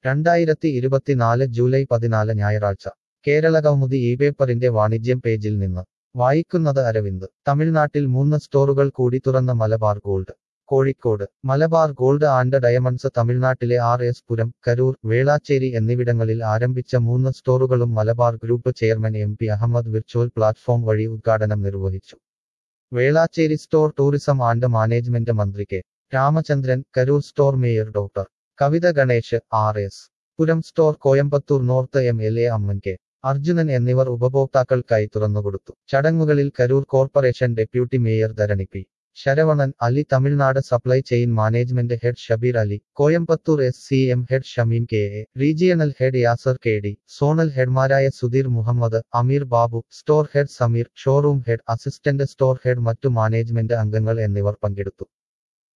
രണ്ടായിരത്തി ഇരുപത്തിനാല് ജൂലൈ പതിനാല് ഞായറാഴ്ച കേരള കൗമുദി ഈ പേപ്പറിന്റെ വാണിജ്യം പേജിൽ നിന്ന് വായിക്കുന്നത് അരവിന്ദ് തമിഴ്നാട്ടിൽ മൂന്ന് സ്റ്റോറുകൾ കൂടി തുറന്ന Malabar Gold Kozhikode Malabar Gold and Diamonds തമിഴ്നാട്ടിലെ ആർ എസ് പുരം കരൂർ വേളാച്ചേരി എന്നിവിടങ്ങളിൽ ആരംഭിച്ച മൂന്ന് സ്റ്റോറുകളും Malabar group chairman M P Ahammed virtual platform വഴി ഉദ്ഘാടനം നിർവഹിച്ചു Velachery store tourism and management മന്ത്രി K Ramachandran Karur store mayor doctor Kavitha Ganesh R S Puram store Coimbatore north M L A Amman K Arjunan എന്നിവർ ഉപഭോക്താക്കൾക്കായി തുറന്നുകൊടുത്തു ചടങ്ങുകളിൽ Karur corporation deputy mayor Dharani P Saravanan Ali Tamil Nadu supply chain management head Shabeer Ali Coimbatore S C M head Shameem K A regional head Yasar K D zonal ഹെഡ്മാരായ Sudheer Muhammad Ameer Babu store head Sameer showroom head assistant store head മറ്റു management അംഗങ്ങൾ എന്നിവർ പങ്കെടുത്തു